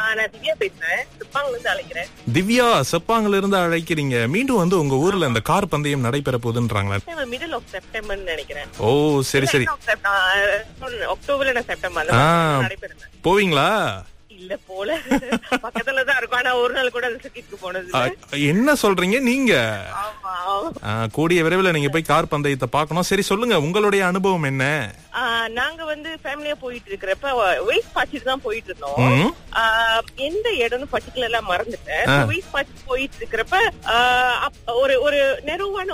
நான் திவ்யா பேசுறேன் துப்பாங்கல இருந்து அழைக்கிறேன் திவ்யா செப்பாங்கல இருந்து அழைக்கிறீங்க மீண்டும் வந்து உங்க ஊர்ல இந்த கார் பந்தயம் நடைபெற போகுதுன்றாங்களா மிடில் ஆஃப் செப்டம்பர் நினைக்கிறேன் ஓ சரி சரி End of Sep- ஆ, அக்டோபர்ல நான் செப்டம்பர் அந்த ஆ. மாதிரி நடைபெறும் போவீங்களா இல்ல போல பக்கத்துல தான் இருக்கும் ஆனா ஒரு நாள் கூட அந்த சுத்திட்டு போனது அ, இல்ல. என்ன சொல்றீங்க நீங்க ஆமா ஆ, கூடிய விரைவில் நீங்க போய் கார் பந்தயத்தை பார்க்கணும் சரி சொல்லுங்க உங்களுடைய அனுபவம் என்ன ஆ, நாங்க வந்து ஃபேமிலியா போயிட்டு இருக்கிறப்ப வெயிட் பாய்ச்சிட்டு தான் போயிட்டு இருந்தோம் ம், ஆ, எந்த இடம்னு பர்டிகுலரா மறந்துட்டேன் ஆ. வெயிட் பாய்ச்சி போயிட்டு இருக்கிறப்ப ஆ, அப்- ஒரு ஒரு நெருவான